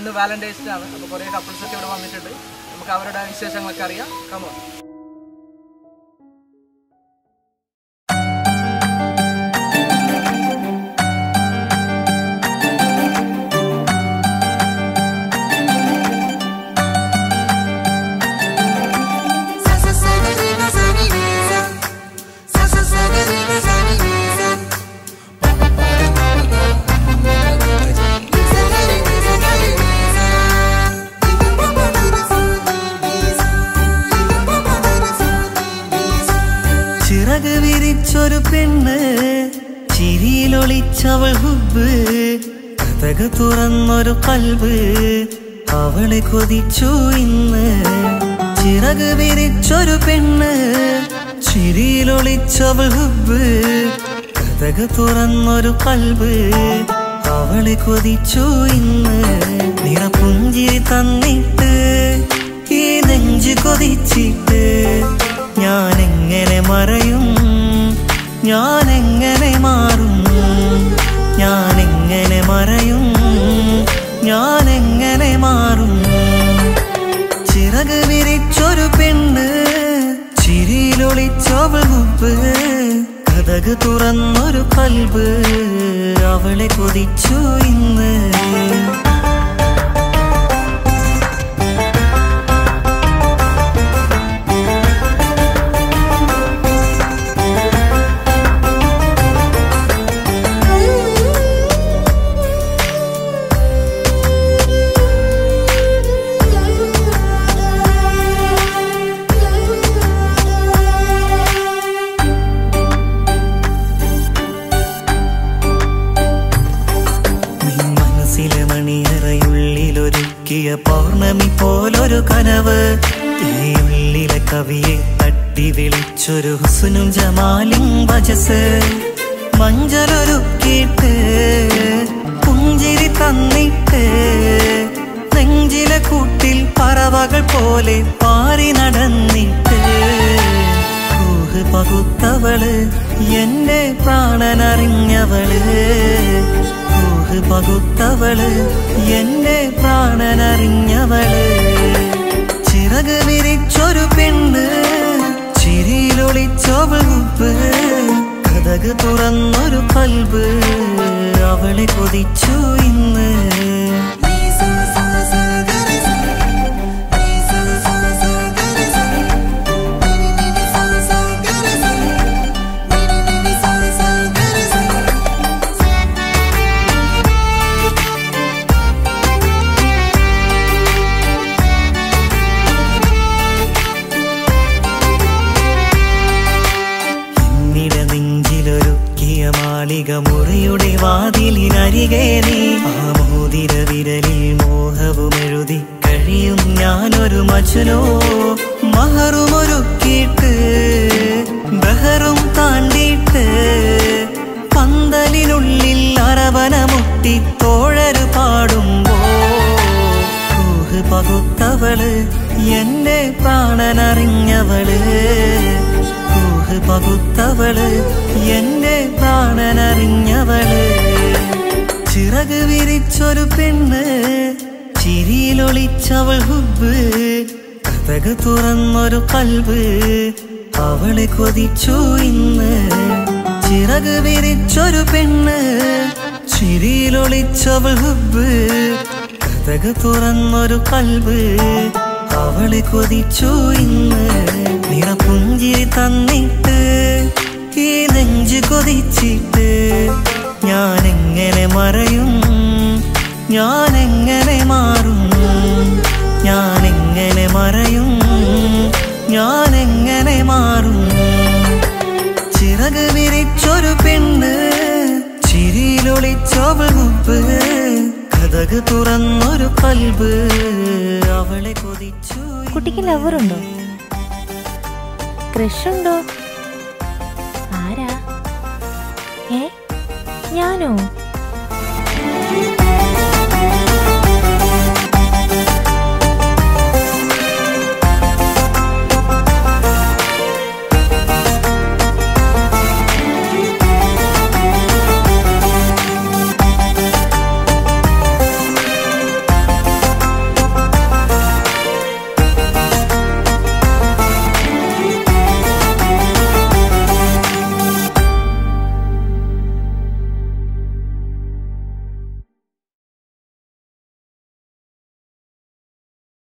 ഇന്ന് Valentine's day ആണ് അപ്പോൾ കുറേ കപ്പിൾസ് ഒക്കെ ഇവിടെ വന്നിട്ടുണ്ട് നമുക്ക് അവരുടെ വിശേഷങ്ങളൊക്കെ അറിയാം കമോ Sa sa sa ga ri ga sa ni ni sa. Sa sa sa ga ri ga sa ni ni sa. Pa pa pa ri ma ma ga. Ni sa ga ri ni sa ga ri ni sa. Ni ga pa pa ri ri sa ni ni sa. Ni ga pa pa ri ri sa ni ni sa. ചിറക് വിരിച്ചൊരു പെണ്ണ് ചിരിയിലൊളിച്ചവൾ ഹുബ് കഥക തുറന്നൊരു കൽബ് അവളെ കൊതിച്ചു ഇന്ന് ചിറക് വിരിച്ചൊരു പെണ്ണ് ചിരിയിലൊളിച്ചവൾ ഹുബ് കഥക തുറന്നൊരു കൽബ് അവളെ കൊതിച്ചു ഇന്ന് നിറപ്പുഞ്ചിരി തന്നിട്ട് ഈ നെഞ്ച് കൊതിച്ചിട്ട് ഞാൻ എങ്ങനെ മറയും ഞാൻ എങ്ങനെ മാറും ഞാൻ എങ്ങനെ മറയും ഞാൻ എങ്ങനെ മാറും ചിറക് വിരിച്ചൊരു പെണ്ണ് ചിരിയിലൊളിച്ചവൾ മുമ്പ് കഥക് തുറന്നൊരു കൽബ് അവളെ കൊതിച്ചു ഇന്ന് നിൻ മനസ്സിലെ മണിയറയുള്ളിലൊരുക്കിയ പൗർണമി പോലൊരു കനവ് ഈ ഉള്ളിലെ കവിയെ തട്ടി വിളിച്ചൊരു ഹുസുനും ജമാലിൻ വജസ് മഞ്ചലൊരുക്കിയിട്ട് പുഞ്ചിരി തന്നിട്ട് നെഞ്ചിലെ കൂട്ടിൽ പറവകൾ പോലെ പാറി നടന്നിട്ട് ൂഹ് പകുത്തവള് എന്റെ പ്രാണനറിഞ്ഞവള് ൂഹ് പകുത്തവള് എന്റെ പ്രാണനറിഞ്ഞവള് ചിറക് വിരിച്ചൊരു പെണ്ണ് ചിരിയിലൊളിച്ചവൾ ഉപ്പ് കഥക് തുറന്നൊരു കൽബ് അവളെ കൊതിച്ചു ഇന്ന് Ni sa sa sa ga ri sa. Ni sa sa sa ga ri sa. Ni ni ni ni sa sa ga ri sa. Ni ni ni ni sa sa ga ri sa. എന്നിട നെഞ്ചിലൊരുക്കിയ മാളിക മുറിയുടെ വാതിലിനരികെ നീ ആ മോതിര വിരലിൽ മോഹവും എഴുതി കഴിയും ഞാനൊരു മജുനോ മഹറുമൊരുക്കിയിട്ട് ബഹറും താണ്ടിയിട്ട് പന്തലിനുള്ളിൽ അരവന മുട്ടി തോഴര് പാടുമ്പോ ൂഹ് പകുത്തവള് എന്റെ പ്രാണനറിഞ്ഞവള് ൂഹ് പകുത്തവള് എന്റെ പ്രാണനറിഞ്ഞവള് ചിറക് വിരിച്ചൊരു പെണ്ണ് ചിരിയിലൊളിച്ചവൾ ഹുബ് കഥക് തുറന്നൊരു കൽബ് അവളെ കൊതിച്ചു ഇന്ന് ചിറക് വിരിച്ചൊരു പെണ്ണ് ചിരിയിലൊളിച്ചവൾ ഹുബ് കഥക് തുറന്നൊരു കൽബ് അവളെ കൊതിച്ചു ഇന്ന് നിറപ്പുഞ്ചിരി തന്നിട്ട് ഈ നെഞ്ച് കൊതിച്ചിട്ട് ഞാൻ എങ്ങനെ മറയും ഞാൻ എങ്ങനെ മാറും ഞാൻ എങ്ങനെ മറയും ഞാൻ എങ്ങനെ മാറും ചിറക് വിരിച്ചൊരു പെണ്ണ് ചിരിയിലൊളിച്ചവൾ മുമ്പ് കഥക് തുറന്നൊരു കൽബ് അവളെ കൊതിച്ചു കുട്ടിക്ക് ലവറുണ്ടോ ക്രഷ് ഉണ്ടോ ആരാ ഏ ഞാനോ